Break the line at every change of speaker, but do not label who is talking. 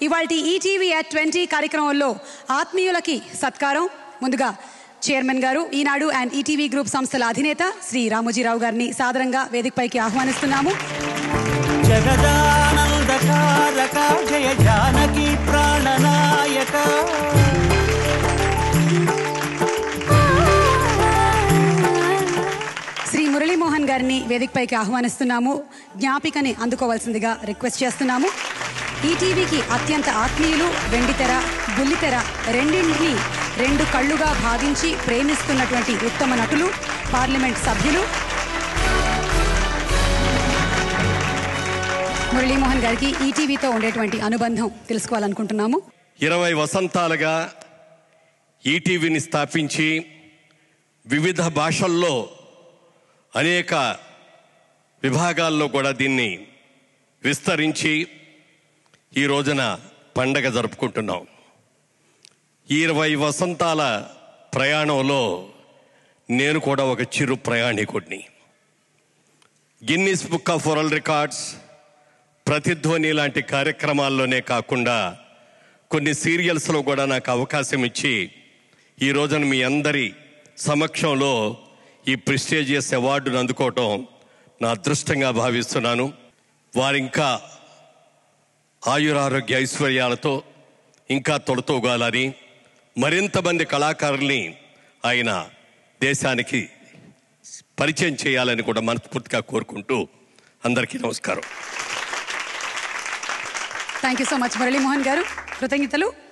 ఇవాళ ETV at twenty కార్యక్రమంలో ఆత్మీయులకి సత్కారం ముందుగా చైర్మన్ గారు ఈనాడు అండ్ ఈటీవీ గ్రూప్ సంస్థల అధినేత శ్రీ రామోజీరావు గారిని సాదరంగా వేదికపైకి ఆహ్వానిస్తున్నాము
జగదానందకారక జయ జానకి ప్రాణనాయక
శ్రీ మురళీమోహన్ గారిని వేదికపైకి ఆహ్వానిస్తున్నాము జ్ఞాపికని అందుకోవాల్సిందిగా రిక్వెస్ట్ చేస్తున్నాము ఈటీవీకి అత్యంత ఆత్మీయులు వెండితెర బుల్లితెర రెండింటినీ రెండు కళ్ళుగా భావించి ప్రేమిస్తున్నటువంటి ఉత్తమ నటులు పార్లమెంట్ సభ్యులు మురళీమోహన్ గారికి ఈటీవీతో ఉండేటువంటి అనుబంధం తెలుసుకోవాలనుకుంటున్నాము
ఇరవై వసంతాలుగా ఈటీవీని స్థాపించి వివిధ భాషల్లో అనేక విభాగాల్లో కూడా దీన్ని విస్తరించి ఈ రోజున పండగ జరుపుకుంటున్నాం ఈ ఇరవై వసంతాల ప్రయాణంలో నేను కూడా ఒక చిరు ప్రయాణికుడిని Guinness book of world records ప్రతిధ్వని లాంటి కార్యక్రమాల్లోనే కాకుండా కొన్ని సీరియల్స్లో కూడా నాకు అవకాశం ఇచ్చి ఈ రోజున మీ అందరి సమక్షంలో ఈ ప్రెస్టేజియస్ అవార్డును అందుకోవటం నా అదృష్టంగా భావిస్తున్నాను వారు ఇంకా ఆయురారోగ్య ఐశ్వర్యాలతో ఇంకా తొడతోగాలని మరింత మంది కళాకారుల్ని ఆయన దేశానికి పరిచయం చేయాలని కూడా మనస్ఫూర్తిగా కోరుకుంటూ అందరికీ నమస్కారం
thank you so much Muralimohan garu కృతజ్ఞతలు